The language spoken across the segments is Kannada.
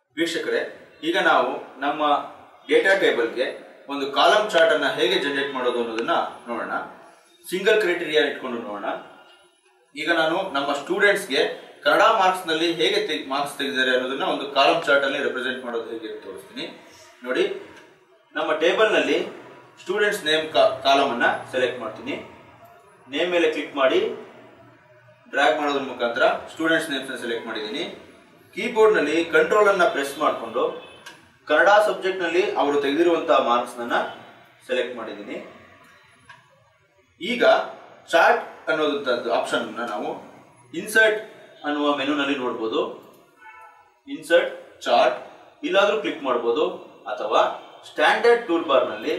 ವೀಕ್ಷಕರೇ ಈಗ ನಾವು ನಮ್ಮ ಡೇಟಾ ಟೇಬಲ್ಗೆ ಒಂದು ಕಾಲಮ್ ಚಾರ್ಟ್ ಅನ್ನ ಹೇಗೆ ಜನರೇಟ್ ಮಾಡೋದು ಅನ್ನೋದನ್ನ ನೋಡೋಣ ಸಿಂಗಲ್ ಕ್ರೈಟೀರಿಯಾ ಇಟ್ಕೊಂಡು ನೋಡೋಣ ಈಗ ನಾನು ನಮ್ಮ ಸ್ಟೂಡೆಂಟ್ಸ್ಗೆ ಕನ್ನಡ ಮಾರ್ಕ್ಸ್ ನಲ್ಲಿ ಹೇಗೆ ಮಾರ್ಕ್ಸ್ ತೆಗೆದಿದ್ದಾರೆ ಅನ್ನೋದನ್ನ ಒಂದು ಕಾಲಮ್ ಚಾರ್ಟ್ ಅಲ್ಲಿ ರೆಪ್ರೆಸೆಂಟ್ ಮಾಡೋದು ಹೇಗೆ ಅಂತ ತೋರಿಸ್ತೀನಿ ನೋಡಿ ನಮ್ಮ ಟೇಬಲ್ ನಲ್ಲಿ ಸ್ಟೂಡೆಂಟ್ಸ್ ನೇಮ್ ಕಾಲಮ್ ಅನ್ನ ಸೆಲೆಕ್ಟ್ ಮಾಡ್ತೀನಿ ನೇಮ್ ಮೇಲೆ ಕ್ಲಿಕ್ ಮಾಡಿ ಡ್ರ್ಯಾಗ್ ಮಾಡೋದ್ರ ಮುಖಾಂತರ ಸ್ಟೂಡೆಂಟ್ಸ್ ನೇಮ್ಸ್ ಸೆಲೆಕ್ಟ್ ಮಾಡಿದ್ದೀನಿ ಕೀಬೋರ್ಡ್ ನಲ್ಲಿ ಕಂಟ್ರೋಲ್ ಅನ್ನ ಪ್ರೆಸ್ ಮಾಡಿಕೊಂಡು ಕನ್ನಡ ಸಬ್ಜೆಕ್ಟ್ ನಲ್ಲಿ ಅವರು ತೆಗೆದಿರುವಂತಹ ಮಾರ್ಕ್ಸ್ ನನ್ನ ಸೆಲೆಕ್ಟ್ ಮಾಡಿದ್ದೀನಿ ಈಗ ಚಾರ್ಟ್ ಅನ್ನೋದಂಥದ್ದು ಆಪ್ಷನ್ ನಾವು ಇನ್ಸರ್ಟ್ ಅನ್ನುವ ಮೆನುನಲ್ಲಿ ನೋಡ್ಬೋದು ಇನ್ಸರ್ಟ್ ಚಾರ್ಟ್ ಇಲ್ಲಾದ್ರೂ ಕ್ಲಿಕ್ ಮಾಡ್ಬೋದು ಅಥವಾ ಸ್ಟ್ಯಾಂಡರ್ಡ್ ಟೂಲ್ ಬಾರ್ ನಲ್ಲಿ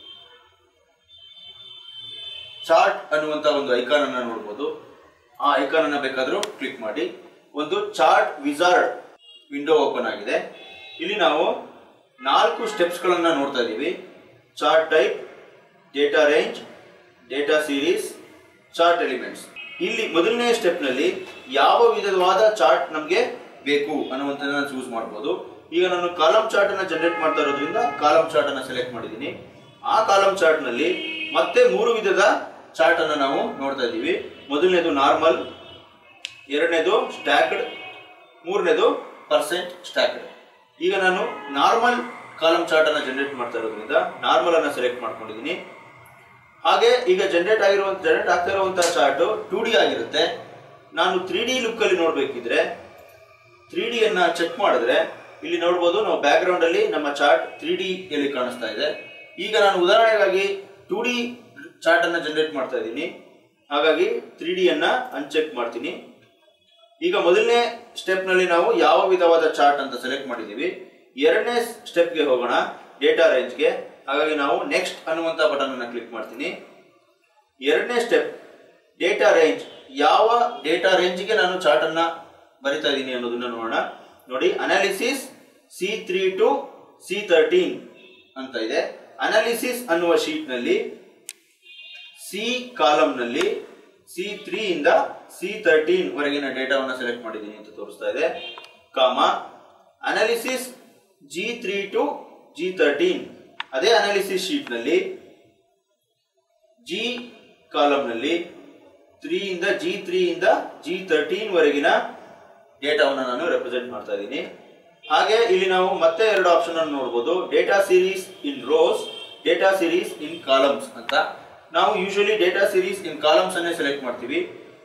ಚಾರ್ಟ್ ಅನ್ನುವಂತ ಒಂದು ಐಕಾನ್ ಅನ್ನ ನೋಡ್ಬೋದು ಆ ಐಕಾನ್ ಅನ್ನ ಬೇಕಾದ್ರೂ ಕ್ಲಿಕ್ ಮಾಡಿ ಒಂದು ಚಾರ್ಟ್ ವಿಸಾರ್ಡ್ ವಿಂಡೋ ಓಪನ್ ಆಗಿದೆ ಇಲ್ಲಿ ನಾವು ನಾಲ್ಕು ಸ್ಟೆಪ್ಸ್ ಗಳನ್ನ ನೋಡ್ತಾ ಇದ್ದೀವಿ chart type data range data series chart elements ಇಲ್ಲಿ ಮೊದಲನೇ ಸ್ಟೆಪ್ ನಲ್ಲಿ ಯಾವ ವಿಧವಾದ ಚಾರ್ಟ್ ನಮಗೆ ಬೇಕು ಅನ್ನುವಂಥದ್ದನ್ನ ಚೂಸ್ ಮಾಡ್ಬೋದು ಈಗ ನಾನು ಕಾಲಮ್ ಚಾರ್ಟ್ ಅನ್ನ ಜನರೇಟ್ ಮಾಡ್ತಾ ಇರೋದ್ರಿಂದ ಕಾಲಮ್ ಚಾರ್ಟ್ ಅನ್ನ ಸೆಲೆಕ್ಟ್ ಮಾಡಿದ್ದೀನಿ ಆ ಕಾಲಮ್ ಚಾರ್ಟ್ ನಲ್ಲಿ ಮತ್ತೆ ಮೂರು ವಿಧದ ಚಾರ್ಟ್ ಅನ್ನ ನಾವು ನೋಡ್ತಾ ಇದ್ದೀವಿ ಮೊದಲನೇದು ನಾರ್ಮಲ್ ಎರಡನೇದು ಸ್ಟ್ಯಾಕ್ಡ್ ಮೂರನೇದು ಪರ್ಸೆಂಟ್ ಸ್ಟ್ಯಾಕ್ಡ್ ಈಗ ನಾನು ನಾರ್ಮಲ್ ಕಾಲಮ್ ಚಾರ್ಟ್ ಅನ್ನ ಜನರೇಟ್ ಮಾಡ್ತಾ ಇರೋದ್ರಿಂದ ನಾರ್ಮಲ್ ಅನ್ನ ಸೆಲೆಕ್ಟ್ ಮಾಡ್ಕೊಂಡಿದ್ದೀನಿ ಹಾಗೆ ಈಗ ಜನರೇಟ್ ಆಗಿರುವಂತ ಜನರೇಟ್ ಆಗ್ತಾ ಇರುವಂತಹ ಚಾರ್ಟ್ ಟೂ ಡಿ ಆಗಿರುತ್ತೆ ನಾನು ತ್ರೀ ಡಿ ಲುಕ್ ಅಲ್ಲಿ ನೋಡ್ಬೇಕಿದ್ರೆ ತ್ರೀ ಡಿ ಅನ್ನ ಚೆಕ್ ಮಾಡಿದ್ರೆ ಇಲ್ಲಿ ನೋಡ್ಬೋದು ನಾವು ಬ್ಯಾಕ್ ಗ್ರೌಂಡ್ ಅಲ್ಲಿ ನಮ್ಮ ಚಾರ್ಟ್ ತ್ರೀ ಡಿ ಯಲ್ಲಿ ಕಾಣಿಸ್ತಾ ಇದೆ ಈಗ ನಾನು ಉದಾಹರಣೆಗಾಗಿ ಟೂ ಡಿ ಚಾರ್ಟ್ ಅನ್ನ ಜನರೇಟ್ ಮಾಡ್ತಾ ಇದ್ದೀನಿ ಹಾಗಾಗಿ ತ್ರೀ ಡಿ ಅನ್ನ ಅನ್ಚೆಕ್ ಮಾಡ್ತೀನಿ ಈಗ ಮೊದಲನೇ ಸ್ಟೆಪ್ ನಲ್ಲಿ ನಾವು ಯಾವ ವಿಧವಾದ ಚಾರ್ಟ್ ಅಂತ ಸೆಲೆಕ್ಟ್ ಮಾಡಿದೀವಿ ಎರಡನೇ ಸ್ಟೆಪ್ಗೆ ಹೋಗೋಣ ಡೇಟಾ ರೇಂಜ್ಗೆ ಹಾಗಾಗಿ ನಾವು ನೆಕ್ಸ್ಟ್ ಅನ್ನುವಂತ ಬಟನ್ ಅನ್ನ ಕ್ಲಿಕ್ ಮಾಡ್ತೀನಿ ಎರಡನೇ ಸ್ಟೆಪ್ ಡೇಟಾ ರೇಂಜ್ ಯಾವ ಡೇಟಾ ರೇಂಜ್ಗೆ ನಾನು ಚಾರ್ಟ್ ಅನ್ನ ಬರಿತಾ ಇದ್ದೀನಿ ಅನ್ನೋದನ್ನ ನೋಡೋಣ ನೋಡಿ analysis C three to C thirteen ಅಂತ ಇದೆ ಅನಾಲಿಸಿಸ್ ಅನ್ನುವ ಶೀಟ್ ನಲ್ಲಿ ಸಿ ಕಾಲಮ್ ನಲ್ಲಿ ಸಿ ತ್ರೀ ಇಂದ ಸಿ ತರ್ಟೀನ್ ವರೆಗಿನ ಡೇಟಾವನ್ನು ಸೆಲೆಕ್ಟ್ ಮಾಡಿದ್ದೀನಿ ಅಂತ ತೋರಿಸ್ತಾ ಇದೆ comma analysis G three to G thirteen ಅದೇ ಅನಾಲಿಸಿಸ್ ಶೀಟ್ ನಲ್ಲಿ ಜಿ ಕಾಲಮ್ ನಲ್ಲಿ ತ್ರೀ ಇಂದ ಜಿ ತ್ರೀ ಇಂದ ಜಿ ತರ್ಟೀನ್ ವರೆಗಿನ ಡೇಟಾವನ್ನು ನಾನು ರೆಪ್ರೆಸೆಂಟ್ ಮಾಡ್ತಾ ಇದ್ದೀನಿ ಹಾಗೆ ಇಲ್ಲಿ ನಾವು ಮತ್ತೆ ಎರಡು ಆಪ್ಷನ್ ಅನ್ನು ನೋಡಬಹುದು data series in rows data series in columns ಅಂತ ನಾವು usually data series in columns ಅನ್ನೇ ಸೆಲೆಕ್ಟ್ ಮಾಡ್ತೀವಿ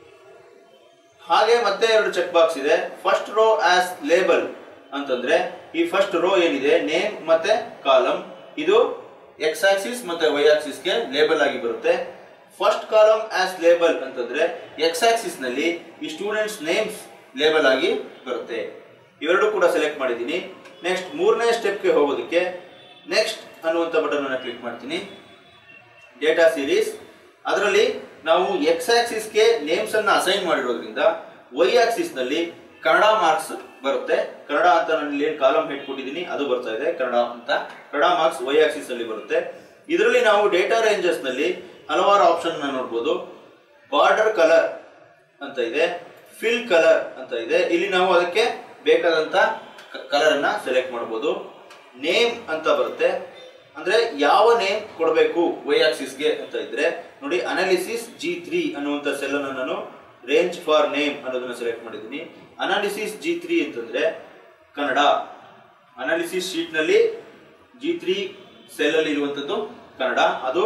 ಹಾಗೆ ಮತ್ತೆ ಎರಡು ಚೆಕ್ ಬಾಕ್ಸ್ ಇದೆ ಫಸ್ಟ್ ರೋ ಆಸ್ ಲೇಬಲ್ ಅಂತಂದ್ರೆ ಈ ಫಸ್ಟ್ ರೋ ಏನಿದೆ ನೇಮ್ ಮತ್ತೆ ಕಾಲಮ್ ಇದು ಎಕ್ಸ್ ಆಕ್ಸಿಸ್ ಮತ್ತೆ ವೈ ಆಕ್ಸಿಸ್ಗೆ ಲೇಬಲ್ ಆಗಿ ಬರುತ್ತೆ ಫಸ್ಟ್ ಕಾಲಮ್ ಆಸ್ ಲೇಬಲ್ ಅಂತಂದ್ರೆ ಎಕ್ಸ್ ಆಕ್ಸಿಸ್ ನಲ್ಲಿ ಈ ಸ್ಟೂಡೆಂಟ್ಸ್ ನೇಮ್ಸ್ ಲೇಬಲ್ ಆಗಿ ಬರುತ್ತೆ ಇವೆರಡು ಕೂಡ ಸೆಲೆಕ್ಟ್ ಮಾಡಿದ್ದೀನಿ ನೆಕ್ಸ್ಟ್ ಮೂರನೇ ಸ್ಟೆಪ್ಗೆ ಹೋಗೋದಕ್ಕೆ ನೆಕ್ಸ್ಟ್ ಅನ್ನುವಂಥ ಬಟನ್ ಅನ್ನು ಕ್ಲಿಕ್ ಮಾಡ್ತೀನಿ ಡೇಟಾ ಸೀರೀಸ್ ಅದರಲ್ಲಿ ನಾವು ಎಕ್ಸ್ ಆಕ್ಸಿಸ್ಗೆ ನೇಮ್ಸ್ ಅನ್ನ ಅಸೈನ್ ಮಾಡಿರೋದ್ರಿಂದ ವೈ ಆಕ್ಸಿಸ್ ನಲ್ಲಿ ಕನ್ನಡ ಮಾರ್ಕ್ಸ್ ಬರುತ್ತೆ ಕನ್ನಡ ಅಂತ ನಾನು ಇಲ್ಲಿ ಕಾಲಮ್ ಹೆಡ್ ಕೊಟ್ಟಿದ್ದೀನಿ ಅದು ಬರ್ತಾ ಇದೆ ಕನ್ನಡ ಅಂತ ಕನ್ನಡ ಮಾರ್ಕ್ಸ್ ವೈ ಆಕ್ಸಿಸ್ ಅಲ್ಲಿ ಬರುತ್ತೆ ಇದರಲ್ಲಿ ನಾವು ಡೇಟಾ ರೇಂಜಸ್ ನಲ್ಲಿ ಹಲವಾರು ಆಪ್ಷನ್ ನೋಡ್ಬೋದು ಬಾರ್ಡರ್ ಕಲರ್ ಅಂತ ಇದೆ ಫಿಲ್ ಕಲರ್ ಅಂತ ಇದೆ ಇಲ್ಲಿ ನಾವು ಅದಕ್ಕೆ ಬೇಕಾದಂತ ಕಲರ್ ಅನ್ನ ಸೆಲೆಕ್ಟ್ ಮಾಡಬಹುದು ನೇಮ್ ಅಂತ ಬರುತ್ತೆ ಅಂದ್ರೆ ಯಾವ ನೇಮ್ ಕೊಡಬೇಕು ವೈ ಆಕ್ಸಿಸ್ಗೆ ಅಂತ ಇದ್ರೆ ನೋಡಿ ಅನಾಲಿಸಿಸ್ ಜಿ ತ್ರೀ ಅನ್ನುವಂತ ಸೆಲ್ ಅನ್ನು ನಾನು ರೇಂಜ್ ಫಾರ್ ನೇಮ್ ಅನ್ನೋದನ್ನ ಸೆಲೆಕ್ಟ್ ಮಾಡಿದ್ದೀನಿ ಅನಾಲಿಸಿಸ್ ಜಿ ತ್ರೀ ಅಂತಂದ್ರೆ ಕನ್ನಡ ಅನಾಲಿಸಿಸ್ ಶೀಟ್ ನಲ್ಲಿ ಜಿ ತ್ರೀ ಸೆಲ್ ಅಲ್ಲಿ ಇರುವಂತದ್ದು ಕನ್ನಡ ಅದು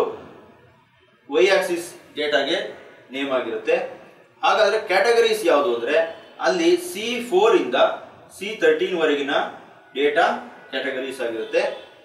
ವೈ ಆಕ್ಸಿಸ್ ಡೇಟಾಗೆ ನೇಮ್ ಆಗಿರುತ್ತೆ ಹಾಗಾದ್ರೆ ಕ್ಯಾಟಗರೀಸ್ ಯಾವುದು ಅಂದ್ರೆ ಅಲ್ಲಿ ಸಿ ಫೋರ್ ಇಂದ ಸಿ ತರ್ಟೀನ್ ವರೆಗಿನ ಡೇಟಾ ಕ್ಯಾಟಗರೀಸ್ ಆಗಿರುತ್ತೆ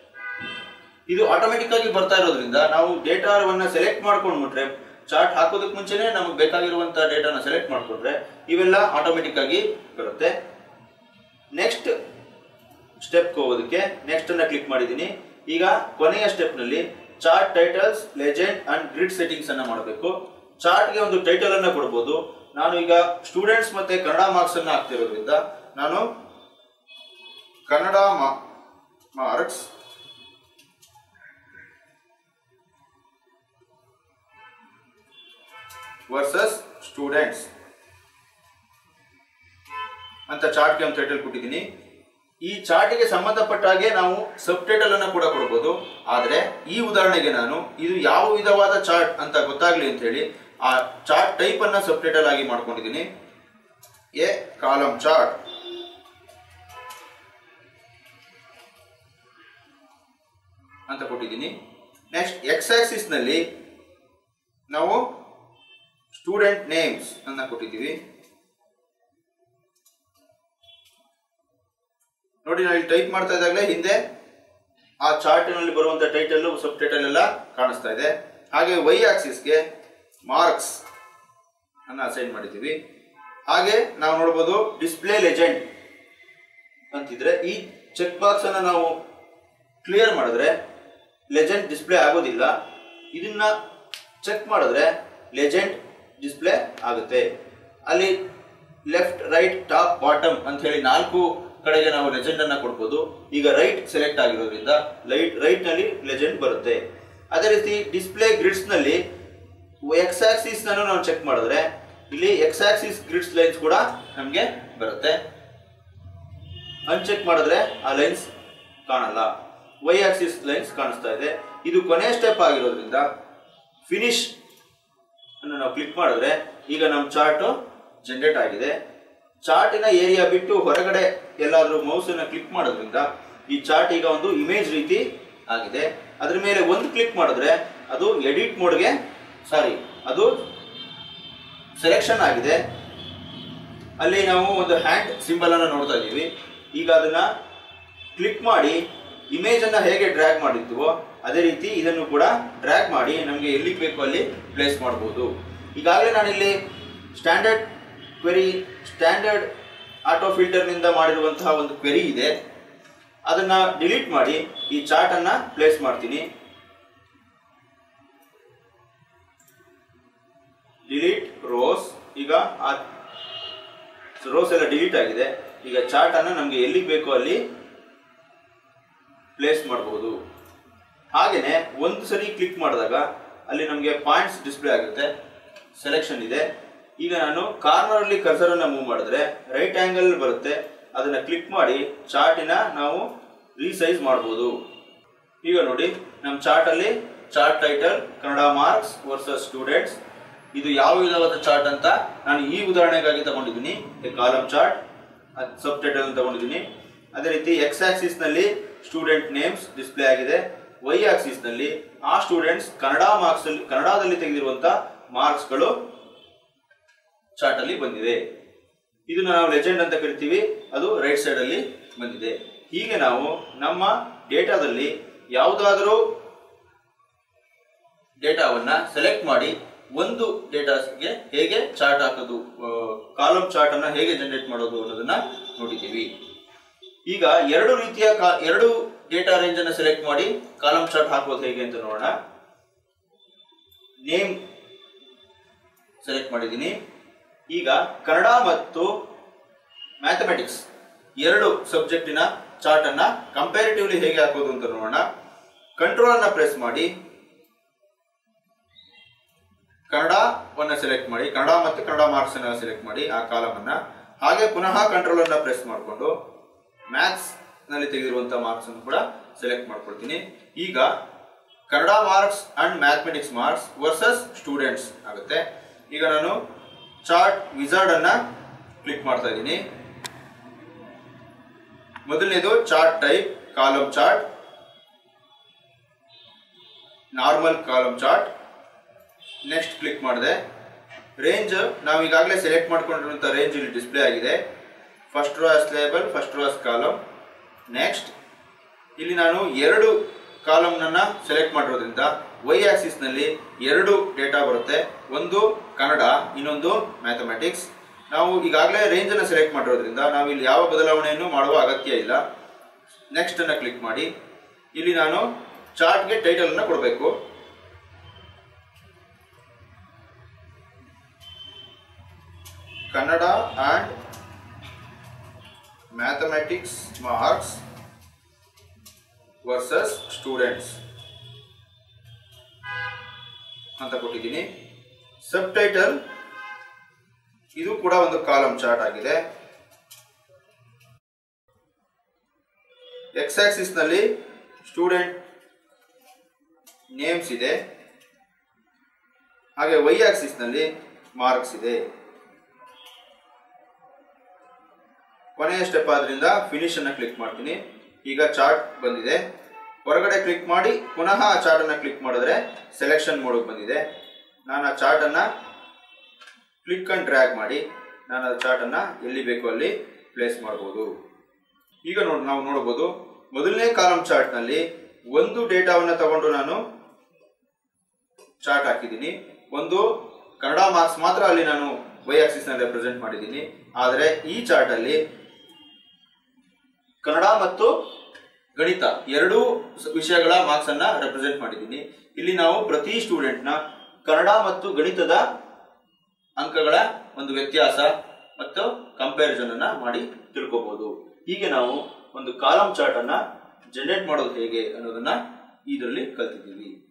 ಇದು ಆಟೋಮೆಟಿಕ್ ಆಗಿ ಬರ್ತಾ ಇರೋದ್ರಿಂದ ನಾವು ಡೇಟಾವನ್ನ ಸೆಲೆಕ್ಟ್ ಮಾಡ್ಕೊಂಡ್ಬಿಟ್ರೆ ಚಾರ್ಟ್ ಹಾಕೋದಕ್ಕೆ ಮುಂಚೆನೆ ನಮಗೆ ಬೇಕಾಗಿರುವಂತಹ ಡೇಟಾನ ಸೆಲೆಕ್ಟ್ ಮಾಡ್ಕೊಂಡ್ರೆ ಇವೆಲ್ಲ ಆಟೋಮೆಟಿಕ್ ಆಗಿ ಬರುತ್ತೆ ನೆಕ್ಸ್ಟ್ ಸ್ಟೆಪ್ ಹೋಗೋದಕ್ಕೆ ನೆಕ್ಸ್ಟ್ ಅನ್ನ ಕ್ಲಿಕ್ ಮಾಡಿದ್ದೀನಿ ಈಗ ಕೊನೆಯ ಸ್ಟೆಪ್ ನಲ್ಲಿ chart titles legend and grid settings ಅನ್ನ ಮಾಡಬೇಕು ಚಾರ್ಟ್ಗೆ ಒಂದು ಟೈಟಲ್ ಅನ್ನ ಕೊಡಬಹುದು ನಾನು ಈಗ ಸ್ಟೂಡೆಂಟ್ಸ್ ಮತ್ತೆ ಕನ್ನಡ ಮಾರ್ಕ್ಸ್ ಅನ್ನ ಹಾಕ್ತಿರೋದ್ರಿಂದ ನಾನು ಕನ್ನಡ ಮಾರ್ಕ್ಸ್ ವರ್ಸಸ್ ಸ್ಟೂಡೆಂಟ್ಸ್ ಅಂತ ಚಾರ್ಟ್ಗೆ ಒಂದು ಟೈಟಲ್ ಕೊಟ್ಟಿದ್ದೀನಿ ಈ ಚಾರ್ಟ್ಗೆ ಸಂಬಂಧಪಟ್ಟ ಹಾಗೆ ನಾವು ಸಬ್ ಟೈಟಲ್ ಅನ್ನ ಕೂಡ ಕೊಡ್ಬೋದು ಆದ್ರೆ ಈ ಉದಾಹರಣೆಗೆ ನಾನು ಇದು ಯಾವ ವಿಧವಾದ ಚಾರ್ಟ್ ಅಂತ ಗೊತ್ತಾಗ್ಲಿ ಅಂತ ಹೇಳಿ ಆ ಚಾರ್ಟ್ ಟೈಪ್ ಅನ್ನ ಸಬ್ ಟೈಟಲ್ ಆಗಿ ಮಾಡ್ಕೊಂಡಿದ್ದೀನಿ ಎ ಕಾಲಮ್ ಚಾರ್ಟ್ ಅಂತ ಕೊಟ್ಟಿದ್ದೀನಿ ನೆಕ್ಸ್ಟ್ ಎಕ್ಸ್ ಆಕ್ಸಿಸ್ ನಲ್ಲಿ ನಾವು ಸ್ಟೂಡೆಂಟ್ ನೇಮ್ಸ್ ಅನ್ನ ಕೊಟ್ಟಿದ್ದೀವಿ ನೋಡಿ ನಾವು ಇಲ್ಲಿ ಟೈಪ್ ಮಾಡ್ತಾ ಇದ್ದಾಗಲೇ ಹಿಂದೆ ಆ ಚಾರ್ಟ್ನಲ್ಲಿ ಬರುವಂತ ಟೈಟಲ್ ಸಬ್ ಟೈಟಲ್ ಎಲ್ಲ ಕಾಣಿಸ್ತಾ ಇದೆ ಹಾಗೆ ವೈ ಆಕ್ಸಿಸ್ಗೆ ಮಾರ್ಕ್ಸ್ ಅನ್ನ ಅಸೈನ್ ಮಾಡಿದ್ದೀವಿ ಹಾಗೆ ನಾವು ನೋಡ್ಬೋದು ಡಿಸ್ಪ್ಲೇ ಲೆಜೆಂಡ್ ಅಂತಿದ್ರೆ ಈ ಚೆಕ್ ಬಾಕ್ಸ್ ಅನ್ನ ನಾವು ಕ್ಲಿಯರ್ ಮಾಡಿದ್ರೆ ಲೆಜೆಂಡ್ ಡಿಸ್ಪ್ಲೇ ಆಗೋದಿಲ್ಲ ಇದನ್ನ ಚೆಕ್ ಮಾಡಿದ್ರೆ ಲೆಜೆಂಡ್ ಡಿಸ್ಪ್ಲೇ ಆಗುತ್ತೆ ಅಲ್ಲಿ ಲೆಫ್ಟ್ ರೈಟ್ ಟಾಪ್ ಬಾಟಮ್ ಅಂತ ಹೇಳಿ ನಾಲ್ಕು ಕಡೆಗೆ ನಾವು ಲೆಜೆಂಡ್ ಅನ್ನ ಕೊಡ್ಬೋದು ಈಗ ರೈಟ್ ಸೆಲೆಕ್ಟ್ ಆಗಿರೋದ್ರಿಂದ ಲೈಟ್ ರೈಟ್ ನಲ್ಲಿ ಲೆಜೆಂಡ್ ಬರುತ್ತೆ ಅದೇ ರೀತಿ ಡಿಸ್ಪ್ಲೇ ಗ್ರಿಡ್ಸ್ ನಲ್ಲಿ ಎಕ್ಸ್ ಆಕ್ಸಿಸ್ ನಾನು ನಾವು ಚೆಕ್ ಮಾಡಿದ್ರೆ ಇಲ್ಲಿ ಎಕ್ಸ್ ಆಕ್ಸಿಸ್ ಗ್ರಿಡ್ಸ್ ಲೈನ್ಸ್ ಕೂಡ ನಮಗೆ ಬರುತ್ತೆ ಅನ್ಚೆಕ್ ಮಾಡಿದ್ರೆ ಆ ಲೈನ್ಸ್ ಕಾಣಲ್ಲ ವೈ ಆಕ್ಸಿಸ್ ಲೈನ್ಸ್ ಕಾಣಿಸ್ತಾ ಇದೆ ಇದು ಕೊನೆಯ ಸ್ಟೆಪ್ ಆಗಿರೋದ್ರಿಂದ ಫಿನಿಶ್ ಅನ್ನು ನಾವು ಕ್ಲಿಕ್ ಮಾಡಿದ್ರೆ ಈಗ ನಮ್ಮ ಚಾರ್ಟ್ ಜನರೇಟ್ ಆಗಿದೆ ಚಾರ್ಟಿನ ಏರಿಯಾ ಬಿಟ್ಟು ಹೊರಗಡೆ ಎಲ್ಲಾದ್ರೂ ಮೌಸ್ ಅನ್ನ ಕ್ಲಿಕ್ ಮಾಡೋದ್ರಿಂದ ಈ ಚಾರ್ಟ್ ಈಗ ಒಂದು ಇಮೇಜ್ ರೀತಿ ಆಗಿದೆ ಅದ್ರ ಮೇಲೆ ಒಂದು ಕ್ಲಿಕ್ ಮಾಡಿದ್ರೆ ಅದು ಎಡಿಟ್ ಮೋಡ್ಗೆ ಸಾರಿ ಅದು ಸೆಲೆಕ್ಷನ್ ಆಗಿದೆ ಅಲ್ಲಿ ನಾವು ಒಂದು ಹ್ಯಾಂಡ್ ಸಿಂಬಲ್ ಅನ್ನ ನೋಡ್ತಾ ಇದ್ದೀವಿ ಈಗ ಅದನ್ನ ಕ್ಲಿಕ್ ಮಾಡಿ ಇಮೇಜ್ ಅನ್ನ ಹೇಗೆ ಡ್ರ್ಯಾಗ್ ಮಾಡಿದ್ವೋ ಅದೇ ರೀತಿ ಇದನ್ನು ಕೂಡ ಡ್ರ್ಯಾಗ್ ಮಾಡಿ ನಮಗೆ ಎಲ್ಲಿಗೆ ಬೇಕು ಅಲ್ಲಿ ಪ್ಲೇಸ್ ಮಾಡಬಹುದು ಈಗಾಗಲೇ ನಾನಿಲ್ಲಿ ಸ್ಟ್ಯಾಂಡರ್ಡ್ ಕ್ವೆರಿ ಸ್ಟ್ಯಾಂಡರ್ಡ್ ಆಟೋ ಫಿಲ್ಟರ್ನಿಂದ ಮಾಡಿರುವಂತಹ ಒಂದು ಕ್ವೆರಿ ಇದೆ ಅದನ್ನ ಡಿಲೀಟ್ ಮಾಡಿ ಈ ಚಾರ್ಟ್ ಅನ್ನ ಪ್ಲೇಸ್ ಮಾಡ್ತೀನಿ ಡಿಲೀಟ್ ರೋಸ್ ಈಗ ಆ ರೋಸ್ ಎಲ್ಲ ಡಿಲೀಟ್ ಆಗಿದೆ ಈಗ ಚಾರ್ಟ್ ಅನ್ನ ನಮಗೆ ಎಲ್ಲಿಗೆ ಬೇಕೋ ಅಲ್ಲಿ ಪ್ಲೇಸ್ ಮಾಡಬಹುದು ಹಾಗೇನೆ ಒಂದು ಸರಿ ಕ್ಲಿಕ್ ಮಾಡಿದಾಗ ಅಲ್ಲಿ ನಮಗೆ ಪಾಯಿಂಟ್ಸ್ ಡಿಸ್ಪ್ಲೇ ಆಗುತ್ತೆ ಸೆಲೆಕ್ಷನ್ ಇದೆ ಈಗ ನಾನು ಕಾರ್ನರ್ ಅಲ್ಲಿ ಕರ್ಸರ್ ಅನ್ನ ಮೂವ್ ಮಾಡಿದ್ರೆ ರೈಟ್ ಆಂಗಲ್ ಬರುತ್ತೆ ಅದನ್ನ ಕ್ಲಿಕ್ ಮಾಡಿ ಚಾರ್ಟಿನ ನಾವು ರೀಸೈಸ್ ಮಾಡಬಹುದು ಈಗ ನೋಡಿ ನಮ್ಮ ಚಾರ್ಟ್ ಅಲ್ಲಿ chart title Kannada marks versus students ಇದು ಯಾವ ವಿಧವಾದ ಚಾರ್ಟ್ ಅಂತ ನಾನು ಈ ಉದಾಹರಣೆಗಾಗಿ ತಗೊಂಡಿದ್ದೀನಿ ಕಾಲಮ್ ಚಾರ್ಟ್ ಸಬ್ ಟೈಟಲ್ ತಗೊಂಡಿದ್ದೀನಿ ಅದೇ ರೀತಿ ಎಕ್ಸ್ ಆಕ್ಸಿಸ್ ನಲ್ಲಿ ಸ್ಟೂಡೆಂಟ್ ನೇಮ್ಸ್ ಡಿಸ್ಪ್ಲೇ ಆಗಿದೆ ವೈ ಆಕ್ಸಿಸ್ ನಲ್ಲಿ ಆ ಸ್ಟೂಡೆಂಟ್ಸ್ ಕನ್ನಡ ಮಾರ್ಕ್ಸ್ ಅಲ್ಲಿ ಕನ್ನಡದಲ್ಲಿ ತೆಗೆದಿರುವಂತ ಮಾರ್ಕ್ಸ್ಗಳು ಚಾರ್ಟ್ ಅಲ್ಲಿ ಬಂದಿದೆ ಇದನ್ನ ನಾವು ಲೆಜೆಂಡ್ ಅಂತ ಕರಿತೀವಿ ಅದು ರೈಟ್ ಸೈಡ್ ಅಲ್ಲಿ ಬಂದಿದೆ ಹೀಗೆ ನಾವು ನಮ್ಮ ಡೇಟಾದಲ್ಲಿ ಯಾವುದಾದರೂ ಡೇಟಾವನ್ನ ಸೆಲೆಕ್ಟ್ ಮಾಡಿ ಒಂದು ಡೇಟಾಗೆ ಹೇಗೆ ಚಾರ್ಟ್ ಹಾಕೋದು ಕಾಲಮ್ ಚಾರ್ಟ್ ಅನ್ನ ಹೇಗೆ ಜನರೇಟ್ ಮಾಡೋದು ಅನ್ನೋದನ್ನ ನೋಡಿದ್ದೀವಿ ಈಗ ಎರಡು ರೀತಿಯ ಕಾ- ಎರಡು ಡೇಟಾ ರೇಂಜ್ ಅನ್ನ ಸೆಲೆಕ್ಟ್ ಮಾಡಿ ಕಾಲಮ್ ಚಾರ್ಟ್ ಹಾಕೋದು ಹೇಗೆ ಅಂತ ನೋಡೋಣ ನೇಮ್ ಸೆಲೆಕ್ಟ್ ಮಾಡಿದ್ದೀನಿ ಈಗ ಕನ್ನಡ ಮತ್ತು ಮ್ಯಾಥಮೆಟಿಕ್ಸ್ ಎರಡು ಸಬ್ಜೆಕ್ಟಿನ ಚಾರ್ಟ್ ಅನ್ನ ಕಂಪ್ಯಾರಿಟಿವ್ಲಿ ಹೇಗೆ ಹಾಕೋದು ಅಂತ ನೋಡೋಣ ಕಂಟ್ರೋಲ್ ಅನ್ನ ಪ್ರೆಸ್ ಮಾಡಿ ಕನ್ನಡವನ್ನ ಸೆಲೆಕ್ಟ್ ಮಾಡಿ ಕನ್ನಡ ಮತ್ತು ಕನ್ನಡ ಮಾರ್ಕ್ಸ್ ಅನ್ನ ಸೆಲೆಕ್ಟ್ ಮಾಡಿ ಆ ಕಾಲಮ್ ಅನ್ನ ಹಾಗೆ ಪುನಃ ಕಂಟ್ರೋಲ್ ಅನ್ನ ಪ್ರೆಸ್ ಮಾಡಿಕೊಂಡು ಮ್ಯಾಥ್ಸ್ ನಲ್ಲಿ ತೆಗೆದಿರುವಂತಹ ಮಾರ್ಕ್ಸ್ ಅನ್ನು ಕೂಡ ಸೆಲೆಕ್ಟ್ ಮಾಡ್ಕೊಳ್ತೀನಿ ಈಗ Kannada marks and mathematics marks versus students ಆಗುತ್ತೆ ಈಗ ನಾನು ಚಾರ್ಟ್ ವಿಜಾರ್ಡ್ ಅನ್ನ ಕ್ಲಿಕ್ ಮಾಡ್ತಾ ಇದ್ದೀನಿ ಮೊದಲನೇದು chart type column chart normal column chart next click ಮಾಡಿದೆ ರೇಂಜ್ ನಾವು ಈಗಾಗಲೇ ಸೆಲೆಕ್ಟ್ ಮಾಡ್ಕೊಂಡಿರುವಂಥ ರೇಂಜ್ ಇಲ್ಲಿ ಡಿಸ್ಪ್ಲೇ ಆಗಿದೆ first row as label first row as column next ಇಲ್ಲಿ ನಾನು ಎರಡು ಕಾಲಮ್ನನ್ನ ಸೆಲೆಕ್ಟ್ ಮಾಡಿರೋದ್ರಿಂದ ವೈ ನಲ್ಲಿ ಎರಡು ಡೇಟಾ ಬರುತ್ತೆ ಒಂದು ಕನ್ನಡ ಇನ್ನೊಂದು ಮ್ಯಾಥಮೆಟಿಕ್ಸ್ ನಾವು ಈಗಾಗಲೇ ರೇಂಜ್ ಅನ್ನು ಸೆಲೆಕ್ಟ್ ಮಾಡಿರೋದ್ರಿಂದ ನಾವು ಇಲ್ಲಿ ಯಾವ ಬದಲಾವಣೆಯನ್ನು ಮಾಡುವ ಅಗತ್ಯ ಇಲ್ಲ ನೆಕ್ಸ್ಟ್ ಅನ್ನ ಕ್ಲಿಕ್ ಮಾಡಿ ಇಲ್ಲಿ ನಾನು ಚಾರ್ಟ್ಗೆ ಟೈಟಲ್ ಅನ್ನ ಕೊಡಬೇಕು Kannada and mathematics marks versus students ಅಂತ ಕೊಟ್ಟಿದ್ದೀನಿ ಸಬ್ ಟೈಟಲ್ ಇದು ಕೂಡ ಒಂದು ಕಾಲಮ್ ಚಾರ್ಟ್ ಆಗಿದೆ ಎಕ್ಸ್ ಆಕ್ಸಿಸ್ ನಲ್ಲಿ ಸ್ಟೂಡೆಂಟ್ ನೇಮ್ಸ್ ಇದೆ ಹಾಗೆ ವೈ ಆಕ್ಸಿಸ್ ನಲ್ಲಿ ಮಾರ್ಕ್ಸ್ ಇದೆ ಕೊನೆಯ ಸ್ಟೆಪ್ ಆದ್ರಿಂದ ಫಿನಿಶ್ ಅನ್ನ ಕ್ಲಿಕ್ ಮಾಡ್ತೀನಿ ಈಗ ಚಾರ್ಟ್ ಬಂದಿದೆ ಹೊರಗಡೆ ಕ್ಲಿಕ್ ಮಾಡಿ ಪುನಃ ಆ ಚಾರ್ಟ್ ಅನ್ನ ಕ್ಲಿಕ್ ಮಾಡಿದ್ರೆ ಸೆಲೆಕ್ಷನ್ ಮೋಡ್ ಬಂದಿದೆ ನಾನು ಆ ಚಾರ್ಟ್ ಅನ್ನ ಕ್ಲಿಕ್ ಅಂಡ್ ಡ್ರ್ಯಾಗ್ ಮಾಡಿ ನಾನು ಆ ಚಾರ್ಟ್ ಅನ್ನ ಎಲ್ಲಿ ಬೇಕೋ ಅಲ್ಲಿ ಪ್ಲೇಸ್ ಮಾಡಬಹುದು ಈಗ ನೋಡ್ ನಾವು ನೋಡಬಹುದು ಮೊದಲನೇ ಕಾಲಮ್ ಚಾರ್ಟ್ ನಲ್ಲಿ ಒಂದು ಡೇಟಾವನ್ನ ತಗೊಂಡು ನಾನು ಚಾರ್ಟ್ ಹಾಕಿದ್ದೀನಿ ಒಂದು ಕನ್ನಡ ಮಾರ್ಕ್ಸ್ ಮಾತ್ರ ಅಲ್ಲಿ ನಾನು ವೈ ಆಕ್ಸಿಸ್ ನಲ್ಲಿ ರೆಪ್ರೆಸೆಂಟ್ ಮಾಡಿದ್ದೀನಿ ಆದರೆ ಈ ಚಾರ್ಟ್ ಅಲ್ಲಿ ಕನ್ನಡ ಮತ್ತು ಗಣಿತ ಎರಡೂ ಸ- ವಿಷಯಗಳ ಮಾರ್ಕ್ಸ್ ಅನ್ನ ರೆಪ್ರೆಸೆಂಟ್ ಮಾಡಿದ್ದೀನಿ ಇಲ್ಲಿ ನಾವು ಪ್ರತಿ ಸ್ಟೂಡೆಂಟ್ ನ ಕನ್ನಡ ಮತ್ತು ಗಣಿತದ ಅಂಕಗಳ ಒಂದು ವ್ಯತ್ಯಾಸ ಮತ್ತು ಕಂಪ್ಯಾರಿಸನ್ ಅನ್ನ ಮಾಡಿ ತಿಳ್ಕೊಬಹುದು ಹೀಗೆ ನಾವು ಒಂದು ಕಾಲಮ್ ಚಾರ್ಟ್ ಅನ್ನ ಜನರೇಟ್ ಮಾಡೋದು ಹೇಗೆ ಅನ್ನೋದನ್ನ ಇದರಲ್ಲಿ ಕಲ್ತಿದ್ದೀವಿ